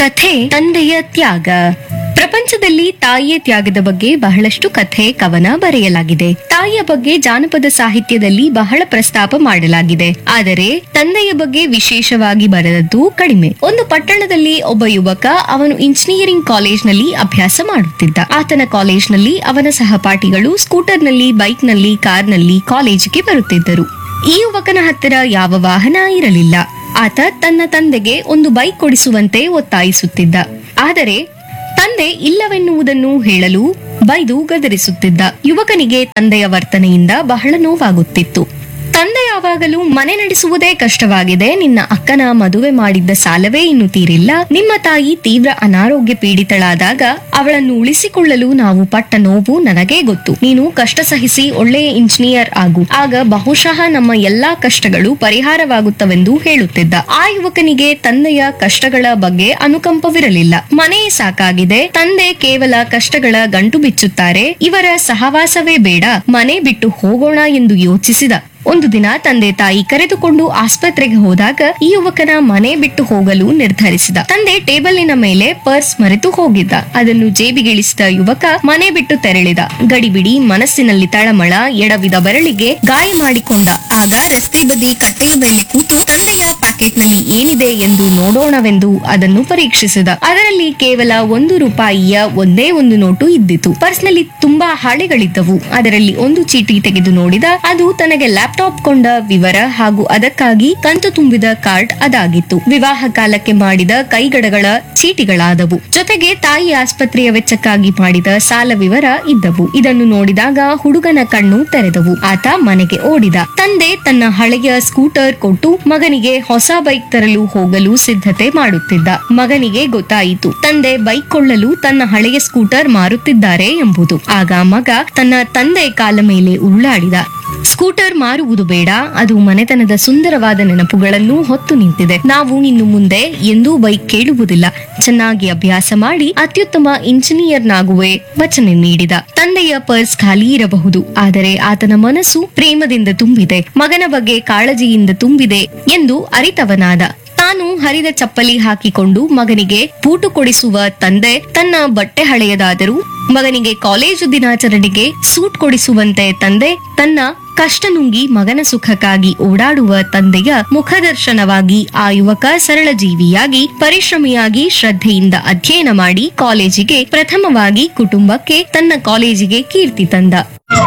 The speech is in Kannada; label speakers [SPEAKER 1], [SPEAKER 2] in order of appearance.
[SPEAKER 1] ಕಥೆ ತಂದೆಯ ತ್ಯಾಗ ಪ್ರಪಂಚದಲ್ಲಿ ತಾಯಿಯ ತ್ಯಾಗದ ಬಗ್ಗೆ ಬಹಳಷ್ಟು ಕಥೆ ಕವನ ಬರೆಯಲಾಗಿದೆ ತಾಯಿಯ ಬಗ್ಗೆ ಜಾನಪದ ಸಾಹಿತ್ಯದಲ್ಲಿ ಬಹಳ ಪ್ರಸ್ತಾಪ ಮಾಡಲಾಗಿದೆ ಆದರೆ ತಂದೆಯ ಬಗ್ಗೆ ವಿಶೇಷವಾಗಿ ಬರೆದದ್ದು ಕಡಿಮೆ ಒಂದು ಪಟ್ಟಣದಲ್ಲಿ ಒಬ್ಬ ಯುವಕ ಅವನು ಇಂಜಿನಿಯರಿಂಗ್ ಕಾಲೇಜ್ನಲ್ಲಿ ಅಭ್ಯಾಸ ಮಾಡುತ್ತಿದ್ದ ಆತನ ಕಾಲೇಜ್ನಲ್ಲಿ ಅವನ ಸಹಪಾಠಿಗಳು ಸ್ಕೂಟರ್ನಲ್ಲಿ ಬೈಕ್ನಲ್ಲಿ ಕಾರ್ನಲ್ಲಿ ಕಾಲೇಜಿಗೆ ಬರುತ್ತಿದ್ದರು ಈ ಯುವಕನ ಹತ್ತಿರ ಯಾವ ವಾಹನ ಇರಲಿಲ್ಲ ಆತ ತನ್ನ ತಂದೆಗೆ ಒಂದು ಬೈಕ್ ಕೊಡಿಸುವಂತೆ ಒತ್ತಾಯಿಸುತ್ತಿದ್ದ ಆದರೆ ತಂದೆ ಇಲ್ಲವೆನ್ನುವುದನ್ನು ಹೇಳಲು ಬೈದು ಗದರಿಸುತ್ತಿದ್ದ ಯುವಕನಿಗೆ ತಂದೆಯ ವರ್ತನೆಯಿಂದ ಬಹಳ ನೋವಾಗುತ್ತಿತ್ತು ತಂದೆ ಯಾವಾಗಲೂ ಮನೆ ನಡೆಸುವುದೇ ಕಷ್ಟವಾಗಿದೆ ನಿನ್ನ ಅಕ್ಕನ ಮದುವೆ ಮಾಡಿದ್ದ ಸಾಲವೇ ಇನ್ನು ತೀರಿಲ್ಲ ನಿಮ್ಮ ತಾಯಿ ತೀವ್ರ ಅನಾರೋಗ್ಯ ಪೀಡಿತಳಾದಾಗ ಅವಳನ್ನು ಉಳಿಸಿಕೊಳ್ಳಲು ನಾವು ಪಟ್ಟ ನೋವು ನನಗೇ ಗೊತ್ತು ನೀನು ಕಷ್ಟ ಸಹಿಸಿ ಒಳ್ಳೆಯ ಇಂಜಿನಿಯರ್ ಆಗು ಆಗ ಬಹುಶಃ ನಮ್ಮ ಎಲ್ಲಾ ಕಷ್ಟಗಳು ಪರಿಹಾರವಾಗುತ್ತವೆಂದು ಹೇಳುತ್ತಿದ್ದ ಆ ಯುವಕನಿಗೆ ತಂದೆಯ ಕಷ್ಟಗಳ ಬಗ್ಗೆ ಅನುಕಂಪವಿರಲಿಲ್ಲ ಮನೆ ಸಾಕಾಗಿದೆ ತಂದೆ ಕೇವಲ ಕಷ್ಟಗಳ ಗಂಟು ಬಿಚ್ಚುತ್ತಾರೆ ಇವರ ಸಹವಾಸವೇ ಬೇಡ ಮನೆ ಬಿಟ್ಟು ಹೋಗೋಣ ಎಂದು ಯೋಚಿಸಿದ ಒಂದು ದಿನ ತಂದೆ ತಾಯಿ ಕರೆದುಕೊಂಡು ಆಸ್ಪತ್ರೆಗೆ ಹೋದಾಗ ಈ ಯುವಕನ ಮನೆ ಬಿಟ್ಟು ಹೋಗಲು ನಿರ್ಧರಿಸಿದ ತಂದೆ ಟೇಬಲಿನ ಮೇಲೆ ಪರ್ಸ್ ಮರೆತು ಹೋಗಿದ್ದ ಅದನ್ನು ಜೇಬಿಗಿಳಿಸಿದ ಯುವಕ ಮನೆ ಬಿಟ್ಟು ತೆರಳಿದ ಗಡಿಬಿಡಿ ಮನಸ್ಸಿನಲ್ಲಿ ತಳಮಳ ಎಡವಿದ ಬೆರಳಿಗೆ ಗಾಯ ಮಾಡಿಕೊಂಡ ಆಗ ರಸ್ತೆ ಬದಿ ಕಟ್ಟೆಯ ಮೇಲೆ ಕೂತು ತಂದೆಯ ಪ್ಯಾಕೆಟ್ನಲ್ಲಿ ಏನಿದೆ ಎಂದು ನೋಡೋಣವೆಂದು ಅದನ್ನು ಪರೀಕ್ಷಿಸಿದ ಅದರಲ್ಲಿ ಕೇವಲ ಒಂದು ರೂಪಾಯಿಯ ಒಂದೇ ಒಂದು ನೋಟು ಇದ್ದಿತು ಪರ್ಸ್ನಲ್ಲಿ ತುಂಬಾ ಹಾಳೆಗಳಿದ್ದವು ಅದರಲ್ಲಿ ಒಂದು ಚೀಟಿ ತೆಗೆದು ನೋಡಿದ ಅದು ತನಗೆ ಲ್ಯಾಪ್ಟಾಪ್ ಕೊಂಡ ವಿವರ ಹಾಗೂ ಅದಕ್ಕಾಗಿ ಕಂತು ತುಂಬಿದ ಕಾರ್ಡ್ ಅದಾಗಿತ್ತು ವಿವಾಹ ಕಾಲಕ್ಕೆ ಮಾಡಿದ ಕೈಗಡಗಳ ಚೀಟಿಗಳಾದವು ಜೊತೆಗೆ ತಾಯಿ ಆಸ್ಪತ್ರೆಯ ವೆಚ್ಚಕ್ಕಾಗಿ ಮಾಡಿದ ಸಾಲ ವಿವರ ಇದ್ದವು ಇದನ್ನು ನೋಡಿದಾಗ ಹುಡುಗನ ಕಣ್ಣು ತೆರೆದವು ಆತ ಮನೆಗೆ ಓಡಿದ ತಂದೆ ತನ್ನ ಹಳೆಯ ಸ್ಕೂಟರ್ ಕೊಟ್ಟು ಮಗನಿಗೆ ಹೊಸ ಬೈಕ್ ತರಲು ಹೋಗಲು ಸಿದ್ಧತೆ ಮಾಡುತ್ತಿದ್ದ ಮಗನಿಗೆ ಗೊತ್ತಾಯಿತು ತಂದೆ ಬೈಕ್ ಕೊಳ್ಳಲು ತನ್ನ ಹಳೆಯ ಸ್ಕೂಟರ್ ಮಾರುತ್ತಿದ್ದಾರೆ ಎಂಬುದು ಆಗ ಮಗ ತನ್ನ ತಂದೆ ಕಾಲ ಮೇಲೆ ಉರುಳಾಡಿದ ಸ್ಕೂಟರ್ ಮಾರುವುದು ಬೇಡ ಅದು ಮನೆತನದ ಸುಂದರವಾದ ನೆನಪುಗಳನ್ನು ಹೊತ್ತು ನಿಂತಿದೆ ನಾವು ಇನ್ನು ಮುಂದೆ ಎಂದೂ ಬೈಕ್ ಕೇಳುವುದಿಲ್ಲ ಚೆನ್ನಾಗಿ ಅಭ್ಯಾಸ ಮಾಡಿ ಅತ್ಯುತ್ತಮ ಇಂಜಿನಿಯರ್ನಾಗುವೆ ವಚನ ನೀಡಿದ ತಂದೆಯ ಪರ್ಸ್ ಖಾಲಿ ಇರಬಹುದು ಆದರೆ ಆತನ ಮನಸ್ಸು ಪ್ರೇಮದಿಂದ ತುಂಬಿದೆ ಮಗನ ಬಗ್ಗೆ ಕಾಳಜಿಯಿಂದ ತುಂಬಿದೆ ಎಂದು ಅರಿತವನಾದ ತಾನು ಹರಿದ ಚಪ್ಪಲಿ ಹಾಕಿಕೊಂಡು ಮಗನಿಗೆ ಬೂಟು ಕೊಡಿಸುವ ತಂದೆ ತನ್ನ ಬಟ್ಟೆ ಹಳೆಯದಾದರೂ ಮಗನಿಗೆ ಕಾಲೇಜು ದಿನಾಚರಣೆಗೆ ಸೂಟ್ ಕೊಡಿಸುವಂತೆ ತಂದೆ ತನ್ನ ಕಷ್ಟ ನುಂಗಿ ಮಗನ ಸುಖಕ್ಕಾಗಿ ಓಡಾಡುವ ತಂದೆಯ ಮುಖದರ್ಶನವಾಗಿ ಆ ಯುವಕ ಸರಳ ಜೀವಿಯಾಗಿ ಪರಿಶ್ರಮಿಯಾಗಿ ಶ್ರದ್ಧೆಯಿಂದ ಅಧ್ಯಯನ ಮಾಡಿ ಕಾಲೇಜಿಗೆ ಪ್ರಥಮವಾಗಿ ಕುಟುಂಬಕ್ಕೆ ತನ್ನ ಕಾಲೇಜಿಗೆ ಕೀರ್ತಿ ತಂದ